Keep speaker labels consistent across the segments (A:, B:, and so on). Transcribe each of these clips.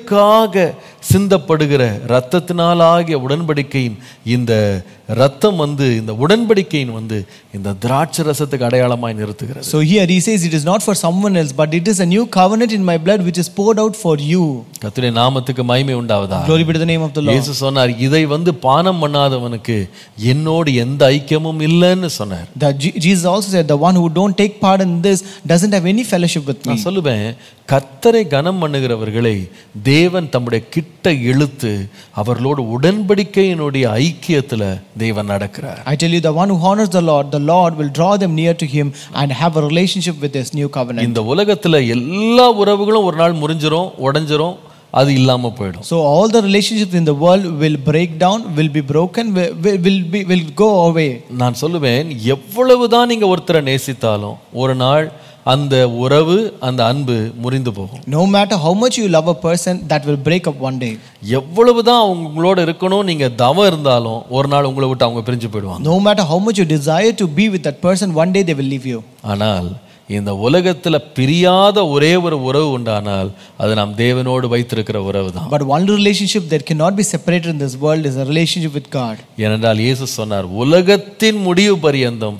A: அநேகருக்காக சிந்தப்படுகிற இரத்தத்தினால் ஆகிய உடன்படிக்கையின் இந்த ரத்தம் வந்து இந்த உடன்படிக்கையின் வந்து இந்த திராட்சை ரசத்துக்கு அடையாளமாய் நிறுத்துகிறது
B: So here he says, It is not for someone else, but it is a new covenant in my blood which is poured out for you.
A: கர்த்தருடைய நாமத்துக்கு மகிமை உண்டாவதா
B: Glory be to the name of the Lord.
A: இயேசு சொன்னார் இதை வந்து பானம் பண்ணாதவனுக்கு என்னோடு எந்த ஐக்கியமும் இல்லைன்னு சொன்னார்
B: The, Je- Jesus also said, The one who don't take part in this doesn't have any fellowship with me.
A: நான் சொல்லுவேன் கர்த்தரை கனம் பண்ணுகிறவர்களை தேவன் தம்முடைய கிட்ட இழுத்து அவர்களோடு உடன்படிக்கையினுடைய ஐக்கியத்துல தேவன் நடக்கிறார்
B: I tell you, the one who honors the Lord, the Lord will draw them near to him and have a relationship with this new covenant.
A: இந்த உலகத்துல எல்லா உறவுகளும் ஒரு நாள் முறிஞ்சிரும் உடைஞ்சிரும் அது இல்லாம போயிடும்
B: So all the relationships in the world will break down, will be broken, will, will, will, be, will go away.
A: நான் சொல்லுவேன் எவ்வளவுதான் நீங்க ஒருத்தரை நேசித்தாலும் ஒரு நாள் அந்த உறவு அந்த அன்பு முறிந்து போகும்
B: No matter how much you love a person, that will break up one day.
A: எவ்வளவுதான் அவங்களோட இருக்கணும் நீங்க தவம் இருந்தாலும் ஒரு நாள் உங்களை விட்டு அவங்க பிரிஞ்சு போயிடுவாங்க
B: No matter how much you desire to be with that person, one day they will leave you.
A: ஆனால் இந்த உலகத்துல பிரியாத ஒரே ஒரு உறவு உண்டானால் அது நாம் தேவனோடு வைத்திருக்கிற உறவு தான்
B: But one relationship that cannot be separated in this world is a relationship with God.
A: ஏனென்றால் இயேசு சொன்னார் உலகத்தின் முடிவு பரியந்தம்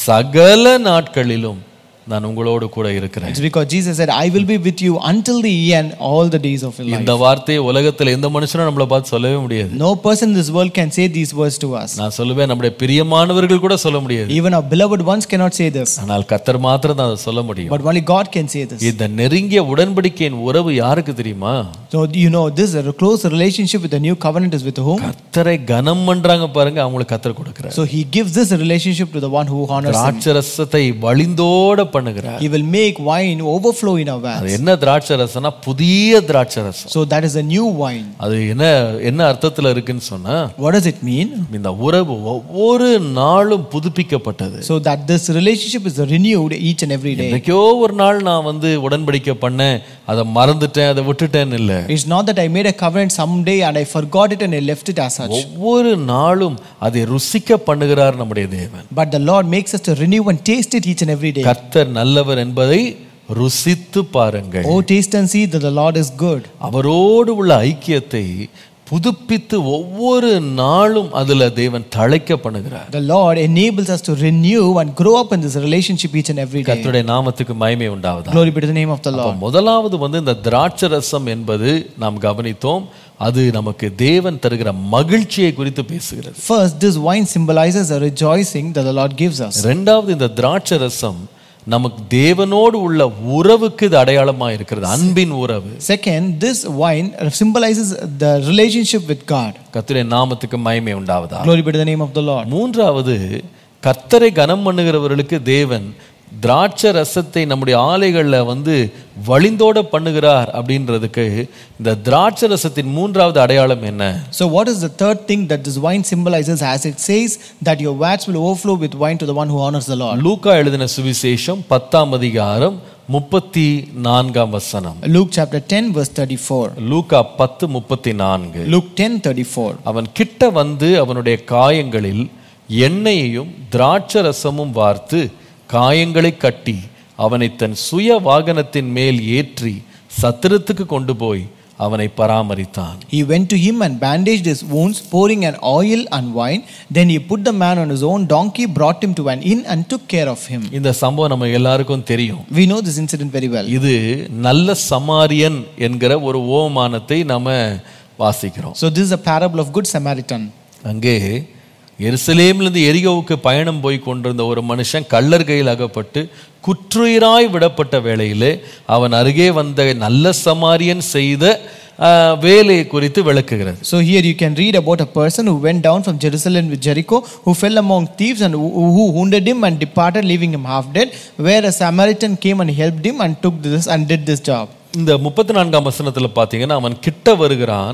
A: சகல நாட்களிலும் நான் உங்களோடு கூட இருக்கிறேன்
B: It's because Jesus said, I will be with you until the end, all the days of your life.
A: இந்த வார்த்தையை உலகத்துல எந்த மனுஷனும் நம்மளை பார்த்து சொல்லவே முடியாது
B: No person in this world can say these words to us.
A: நான் சொல்லுவேன் நம்முடைய பிரியமானவர்கள் கூட சொல்ல முடியாது
B: Even our beloved ones cannot say this.
A: ஆனால் கத்தர் மாத்திரம் தான் அதை சொல்ல முடியும்
B: But only God can say this.
A: இந்த நெருங்கிய உடன்படிக்கையின் உறவு யாருக்கு தெரியுமா
B: So you know, this is a close relationship with the new covenant is with whom?
A: கத்தரை கனம் பண்றாங்க பாருங்க அவங்களுக்கு கத்தர் கொடுக்கிறார்
B: So he gives this relationship to the one who honors him.
A: திராட்சரசத்தை வழிந்தோட பண்ணுகிறார்
B: He will make wine overflow in our
A: அது
B: vats.
A: என்ன திராட்சரசம்னா புதிய திராட்சரசம்
B: So that is a new wine.
A: அது என்ன என்ன அர்த்தத்துல இருக்குன்னு சொன்னா
B: What does it mean?
A: இந்த உறவு ஒவ்வொரு நாளும் புதுப்பிக்கப்பட்டது
B: So that this relationship is renewed each and every day.
A: என்னைக்கோ ஒரு நாள் நான் வந்து உடன்படிக்கை பண்ணேன் அதை மறந்துட்டேன் அதை விட்டுட்டேன்னு இல்லை
B: It's not that I made a covenant someday and I forgot it and I left it as such.
A: ஒவ்வொரு நாளும் அதை ருசிக்க பண்ணுகிறார் நம்முடைய தேவன்
B: But the Lord makes us to renew and taste it each and every day.
A: கர்த்தர் நல்லவர் என்பதை ருசித்து பாருங்கள்
B: Oh, taste and see that the Lord is good.
A: அவரோடு உள்ள ஐக்கியத்தை புதுப்பித்து ஒவ்வொரு நாளும் அதுல தேவன் தழைக்க பண்ணுகிறார்
B: The Lord enables us to renew and grow up in this relationship each and every day.
A: கர்த்தருடைய நாமத்துக்கு மகிமை உண்டாவதா
B: Glory be to the name of the
A: அப்ப
B: Lord.
A: முதலாவது வந்து இந்த திராட்சரசம் என்பது நாம் கவனித்தோம் அது நமக்கு தேவன் தருகிற மகிழ்ச்சியை குறித்து பேசுகிறது
B: First, this wine symbolizes a rejoicing that the Lord gives us.
A: ரெண்டாவது இந்த திராட்சரசம் நமக்கு தேவனோடு உள்ள உறவுக்கு இது அடையாளமா இருக்கிறது அன்பின் உறவு
B: Second, this wine symbolizes the relationship with God.
A: கர்த்தருடைய நாமத்துக்கு மகிமை உண்டாவதா
B: Glory be to the name of the Lord.
A: மூன்றாவது கர்த்தரை கனம் பண்ணுகிறவர்களுக்கு தேவன் திராட்சை ரசத்தை நம்முடைய ஆலைகளில் வந்து வழிந்தோட பண்ணுகிறார் அப்படின்றதுக்கு இந்த திராட்சை ரசத்தின் மூன்றாவது அடையாளம் என்ன
B: So, what is the third thing that this wine symbolizes as it says that your vats will overflow with wine to the one who honors the Lord?
A: லூக்கா எழுதின சுவிசேஷம் பத்தாம் அதிகாரம் முப்பத்தி நான்காம் வசனம்
B: Luke chapter 10, verse 34.
A: லூக்கா பத்து முப்பத்தி நான்கு
B: Luke 10, 34.
A: அவன் கிட்ட வந்து அவனுடைய காயங்களில் எண்ணெயையும் திராட்சை ரசமும் வார்த்து காயங்களை கட்டி அவனை தன் சுய வாகனத்தின் மேல் ஏற்றி சத்திரத்துக்கு கொண்டு போய் அவனை பராமரித்தான்
B: He went to him and bandaged his wounds, pouring an oil and wine. Then he put the man on his own donkey, brought him to an inn, and took care of him.
A: இந்த சம்பவம் நம்ம எல்லாருக்கும் தெரியும்
B: We know this incident very well.
A: இது நல்ல சமாரியன் என்கிற ஒரு ஓமானத்தை நம்ம வாசிக்கிறோம்
B: So, this is a parable of Good Samaritan.
A: அங்கே எருசலேமிலிருந்து எரியோவுக்கு பயணம் போய் கொண்டிருந்த ஒரு மனுஷன் கள்ளர் கையில் அகப்பட்டு குற்றுயிராய் விடப்பட்ட வேளையிலே அவன் அருகே வந்த நல்ல சமாரியன் செய்த ஆஹ், வேலையை குறித்து விளக்குகிறது
B: So, here you can read about a person who went down from Jerusalem with Jericho, who fell among thieves and who, who wounded him and departed, leaving him half dead. Where a Samaritan came and helped him and took this and did this job.
A: இந்த முப்பத்தி நான்காம் வசனத்துல பார்த்தீங்கன்னா அவன் கிட்ட வருகிறான்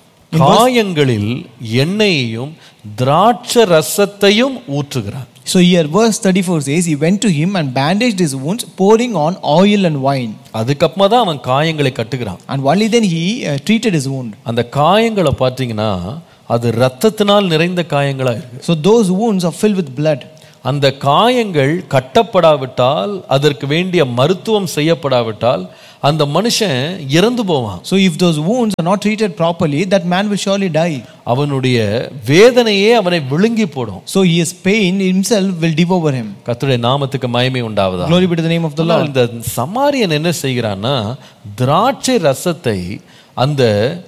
A: காயங்களில் எண்ணெயையும் திராட்சை ரசத்தையும் ஊற்றுகிறான்
B: So, here verse 34 says, He went to him and bandaged his wounds, pouring on oil and wine.
A: அதுக்கப்புறமா தான் அவன் காயங்களை கட்டுகிறான்
B: And only then he uh, treated his wound.
A: அந்த காயங்களை பார்த்தீங்கன்னா அது ரத்தத்தினால் நிறைந்த காயங்களா இருக்கு
B: So those wounds are filled with blood.
A: அந்த காயங்கள் கட்டப்படாவிட்டால் அதற்கு வேண்டிய மருத்துவம் செய்யப்படாவிட்டால் அந்த மனுஷன் இறந்து போவான்
B: So if those wounds are not treated properly, that man will surely die.
A: அவனுடைய வேதனையே அவனை விழுங்கி போடும்
B: So his pain himself will devour him.
A: கர்த்தருடைய நாமத்துக்கு மகிமை உண்டாவதா
B: Glory be to the name of the Lord.
A: ஆனால் இந்த சமாரியன் என்ன செய்கிறான்னா திராட்சை ரசத்தை அந்த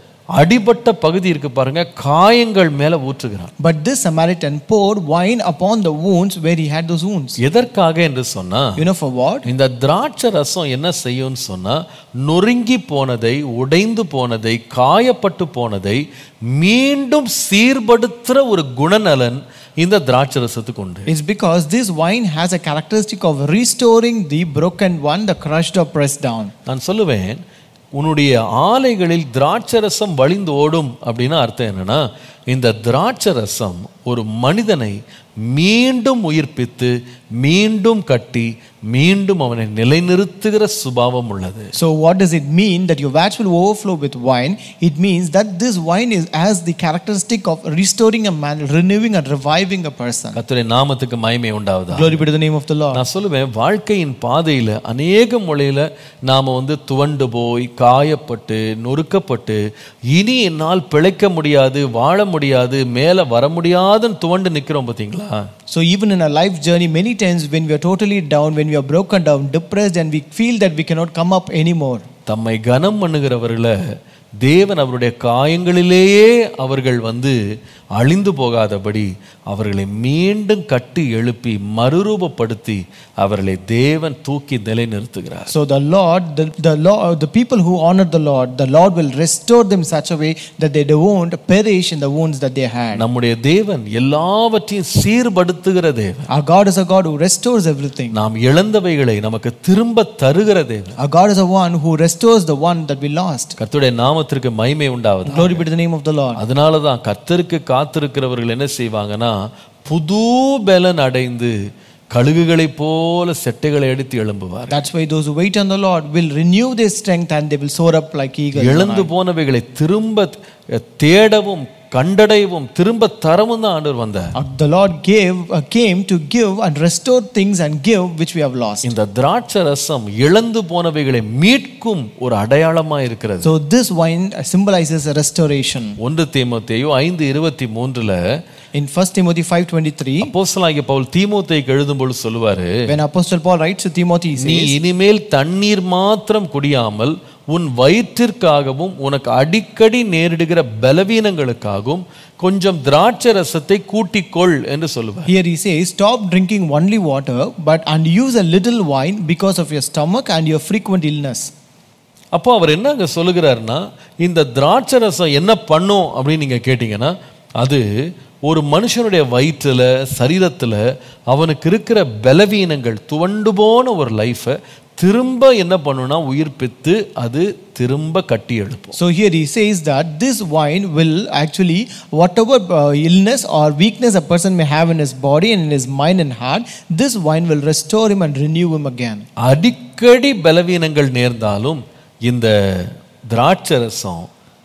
A: அடிபட்ட பகுதி இருக்கு பாருங்க காயங்கள் மேல ஊற்றுகிறான்
B: But this Samaritan poured wine upon the wounds where he had those wounds.
A: எதற்காக என்று சொன்னா
B: You know for what?
A: இந்த திராட்சை ரசம் என்ன செய்யும்னு சொன்னா நொறுங்கி போனதை உடைந்து போனதை காயப்பட்டு போனதை மீண்டும் சீர்படுத்துற ஒரு குணநலன் இந்த திராட்சை ரசத்துக்கு உண்டு
B: It's because this wine has a characteristic of restoring the broken one, the crushed or pressed down.
A: நான் சொல்லுவேன் உன்னுடைய ஆலைகளில் திராட்சை ரசம் வழிந்து ஓடும் அப்படின்னா அர்த்தம் என்னன்னா இந்த திராட்சை ரசம் ஒரு மனிதனை மீண்டும் உயிர்ப்பித்து மீண்டும் கட்டி மீண்டும் அவனை நிலைநிறுத்துகிற சுபாவம் உள்ளது
B: So what does it mean that your vats will overflow with wine? It means that this wine is has the characteristic of restoring a man, renewing and reviving a person.
A: கர்த்தருடைய நாமத்துக்கு மகிமை உண்டாவதா
B: Glory be to the name of the Lord.
A: நான் சொல்லுவேன் வாழ்க்கையின் பாதையில அநேக முறையில நாம வந்து துவண்டு போய் காயப்பட்டு நொறுக்கப்பட்டு இனி என்னால் பிழைக்க முடியாது வாழ முடியாது மேல வர முடியாதுன்னு துவண்டு நிக்கிறோம் பாத்தீங்களா
B: So even in our life journey, many times when we are totally down, when we are broken down, depressed, and we feel that we cannot come up anymore.
A: தம்மை கனம் பண்ணுகிறவர்களை தேவன் அவருடைய காயங்களிலேயே அவர்கள் வந்து அழிந்து போகாதபடி அவர்களை மீண்டும் கட்டி எழுப்பி மறுரூபப்படுத்தி அவர்களை தேவன் தூக்கி நிலைநிறுத்துகிறார்
B: So the Lord, the, the Lord, the people who honor the Lord, the Lord will restore them such a way that they won't perish in the wounds that they had.
A: நம்முடைய தேவன் எல்லாவற்றையும் சீர்படுத்துகிற தேவன்
B: Our God is a God who restores everything.
A: நாம் இழந்தவைகளை நமக்கு திரும்ப தருகிற தேவன்
B: Our God is a one who restores the one that we lost.
A: கர்த்தருடைய நாமத்திற்கு மகிமை உண்டாவது
B: Glory be to the name of the Lord.
A: அதனால தான் கர்த்தருக்கு காத்திருக்கிறவர்கள் என்ன செய்வாங்கன்னா புது பலன் அடைந்து கழுகுகளைப் போல செட்டைகளை எடுத்து எழும்புவார்
B: That's why those who wait on the Lord will renew their strength and they will soar up like eagles.
A: இழந்து போனவைகளை திரும்ப தேடவும் கண்டடையவும் திரும்ப தரவும் தான் ஆண்டவர் வந்தார்
B: Uh, The Lord gave, uh, came to give and restore things and give which we have lost.
A: இந்த திராட்சை ரசம் இழந்து போனவைகளை மீட்கும் ஒரு அடையாளமா இருக்கிறது
B: So this wine symbolizes a restoration.
A: ஒன்று தீமோத்தேயு ஐந்து இருபத்தி மூன்றுல
B: In 1 Timothy 5.23,
A: அப்போஸ்தலனாகிய பவுல் தீமோத்தேயுக்கு எழுதும்போது சொல்லுவாரு
B: when Apostle Paul writes to Timothy, he
A: நீ
B: says,
A: இனிமேல் தண்ணீர் மாத்திரம் குடியாமல் உன் வயிற்றிற்காகவும் உனக்கு அடிக்கடி நேரிடுகிற பலவீனங்களுக்காகவும் கொஞ்சம் திராட்சை ரசத்தை கூட்டிக்கொள் என்று சொல்லுவார்
B: Here he says, stop drinking only water, but and use a little wine because of your stomach and your frequent illness.
A: அப்போ அவர் என்ன அங்க சொல்லுகிறாருன்னா இந்த திராட்சை ரசம் என்ன பண்ணும் அப்படின்னு நீங்க கேட்டீங்கன்னா அது ஒரு மனுஷனுடைய வயிற்றுல சரீரத்துல அவனுக்கு இருக்கிற பலவீனங்கள் துவண்டு போன ஒரு லைஃபை திரும்ப என்ன பண்ணுனா உயிர்ப்பித்து அது திரும்ப கட்டி எழுப்பும்
B: So here he says that this wine will actually, whatever uh, illness or weakness a person may have in his body and in his mind and heart, this wine will restore him and renew him again.
A: அடிக்கடி பலவீனங்கள் நேர்ந்தாலும் இந்த திராட்சை ரசம்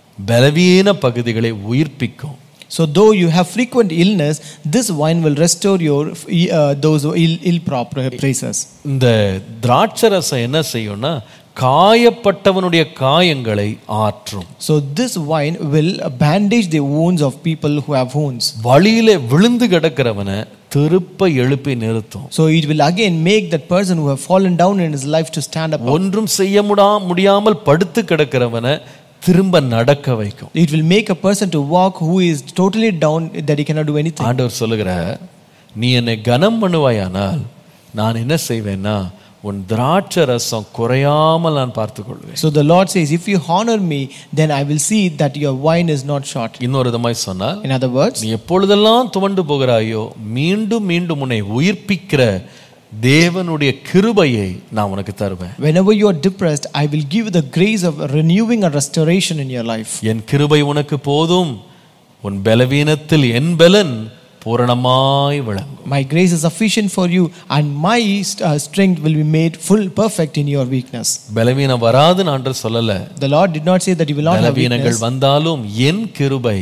A: பலவீன பகுதிகளை உயிர்ப்பிக்கும்
B: So though you have frequent illness, this wine will restore your uh, those ill, ill proper places.
A: இந்த திராட்சை ரசம் என்ன செய்யும்னா காயப்பட்டவனுடைய காயங்களை ஆற்றும்
B: So this wine will bandage the wounds of people who have wounds.
A: வழியில விழுந்து கிடக்கிறவனை திருப்ப எழுப்பி நிறுத்தும்
B: So it will again make that person who have fallen down in his life to stand up.
A: ஒன்றும் செய்ய முடா முடியாமல் படுத்து கிடக்கிறவனை திரும்ப நடக்க வைக்கும்
B: It will make a person to walk who is totally down that he cannot do anything.
A: ஆண்டவர் சொல்லுகிறார் நீ என்னை கனம் பண்ணுவாயானால் நான் என்ன செய்வேன்னா உன் திராட்சை ரசம் குறையாமல் நான் பார்த்துக்கொள்வேன்
B: So the Lord says, If you honor me, then I will see that your wine is not short.
A: இன்னொரு விதமாய் சொன்னால்
B: In other words,
A: நீ எப்பொழுதெல்லாம் துவண்டு போகிறாயோ மீண்டும் மீண்டும் உன்னை உயிர்ப்பிக்கிற தேவனுடைய கிருபையை நான் உனக்கு தருவேன்
B: whenever you are depressed, I will give you the grace of renewing and restoration in your life.
A: என் கிருபை உனக்கு போதும் உன் பலவீனத்தில் என் பலன் பூரணமாய் விளங்கும்
B: My grace is sufficient for you, and my uh, strength will be made full perfect in your weakness.
A: பலவீனம் வராதுன்னு ஆண்டவர் சொல்லல
B: The Lord did not say that you will not have
A: பலவீனங்கள்
B: weakness.
A: வந்தாலும் என் கிருபை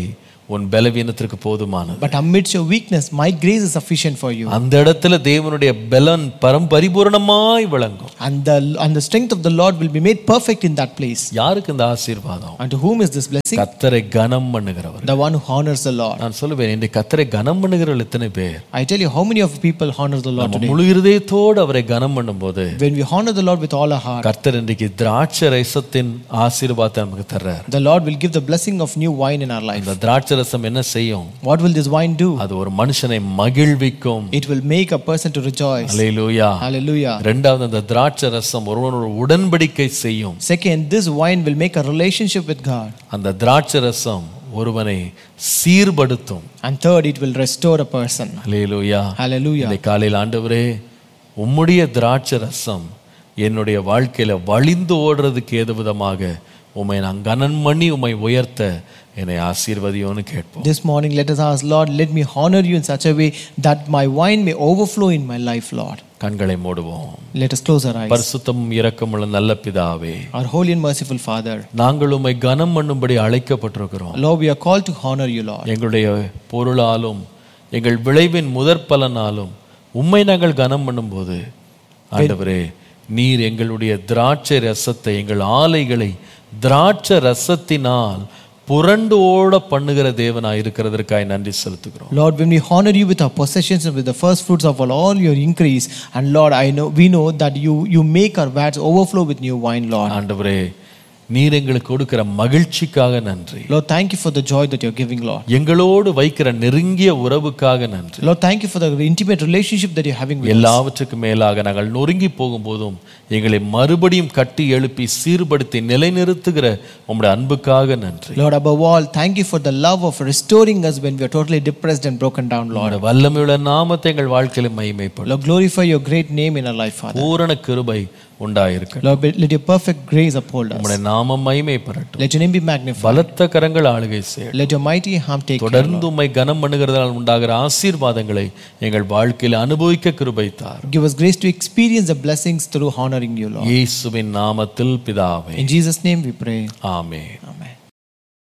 A: உன் பலவீனத்திற்கு போதுமானது
B: But amidst your weakness, my grace is sufficient for you.
A: அந்த இடத்துல தேவனுடைய பலன் பரம் பரிபூரணமாய் விளங்கும்
B: And the, and the strength of the Lord will be made perfect in that place.
A: யாருக்கு இந்த ஆசீர்வாதம்
B: And to whom is this blessing?
A: கத்தரை கனம் பண்ணுகிறவர்
B: The one who honors the Lord.
A: நான் சொல்லுவேன் இந்த கத்தரை கனம் பண்ணுகிறவர்கள் எத்தனை பேர்
B: I tell you, how many of people honor the Lord
A: நம்ம
B: today?
A: முழு இருதயத்தோடு அவரை கனம் பண்ணும்போது
B: When we honor the Lord with all our heart,
A: கர்த்தர் இன்றைக்கு திராட்சை ரசத்தின் ஆசீர்வாதத்தை நமக்கு தர்றார்
B: the Lord will give the blessing of new wine in our life.
A: இந்த திராட்சை ரசம் என்ன செய்யும்
B: What will this wine do?
A: அது ஒரு மனுஷனை மகிழ்விக்கும்
B: It will make a person to rejoice.
A: Hallelujah
B: Hallelujah.
A: ரெண்டாவது அந்த திராட்சை ரசம் ஒருவனோட உடன்படிக்கை செய்யும்
B: Second, this wine will make a relationship with God.
A: அந்த திராட்சை ரசம் ஒருவனை சீர்படுத்தும்
B: And third, it will restore a person.
A: Hallelujah
B: Hallelujah.
A: இந்த காலையில் ஆண்டவரே உம்முடைய திராட்சை ரசம் என்னுடைய வாழ்க்கையில வழிந்து ஓடுறதுக்கு ஏது விதமாக உம்மை நான் கனன் பண்ணி உம்மை உயர்த்த என்னை ஆசீர்வதியோன்னு கேட்போம்
B: This morning, let us ask, Lord, let me honor you in such a way that my wine may overflow in my life, Lord.
A: கண்களை மூடுவோம்
B: Let us close our eyes.
A: பரிசுத்தமும் இரக்கமுள்ள நல்ல பிதாவே
B: Our holy and merciful Father,
A: நாங்கள் உம்மை கனம் பண்ணும்படி அழைக்கப்பட்டிருக்கிறோம்
B: Lord, we are called to honor you, Lord.
A: எங்களுடைய பொருளாலும் எங்கள் விளைவின் முதற் பலனாலும் உம்மை நாங்கள் கனம் பண்ணும்போது ஆண்டவரே நீர் எங்களுடைய திராட்சை ரசத்தை எங்கள் ஆலைகளை திராட்சை ரசத்தினால் புரண்டு ஓட பண்ணுகிற தேவனாய் இருக்கிறதற்காய் நன்றி செலுத்துகிறோம்
B: Lord, when we honor you with our possessions and with the first fruits of all, all your increase, and Lord, I know we know that you you make our vats overflow with new wine, Lord.
A: ஆண்டவரே நீர் எங்களுக்கு கொடுக்கிற மகிழ்ச்சிக்காக நன்றி
B: Lord, thank you for the joy that you're giving, Lord.
A: எங்களோடு வைக்கிற நெருங்கிய உறவுக்காக நன்றி
B: Lord, thank you for the intimate relationship that you're having with us.
A: எல்லாவற்றுக்கும் மேலாக நாங்கள் நொறுங்கி போகும்போதும் எங்களை மறுபடியும் கட்டி எழுப்பி சீர்படுத்தி நிலைநிறுத்துகிற உம்முடைய அன்புக்காக நன்றி
B: Lord, above all, thank you for the love of restoring us when we are totally depressed and broken down, Lord.
A: உம்முடைய வல்லமையுள்ள நாமத்தை எங்கள் வாழ்க்கையில மகிமைப்படும்
B: Lord, glorify your great name in our life, Father.
A: பூரண கிருபை உண்டாயிருக்க
B: Lord, let your perfect grace uphold us.
A: உம்முடைய நாமம் மகிமைப்படட்டும்
B: Let your name be magnified.
A: பலத்த கரங்கள் ஆளுகை செய்யும்
B: Let your mighty arm take care.
A: தொடர்ந்து உம்மை கனம் பண்ணுகிறதால் உண்டாகிற ஆசீர்வாதங்களை எங்கள் வாழ்க்கையில் அனுபவிக்க கிருபை தார்
B: Give us grace to experience the blessings through honoring you, Lord.
A: இயேசுவின் நாமத்தில் பிதாவே
B: In Jesus' name we pray.
A: Amen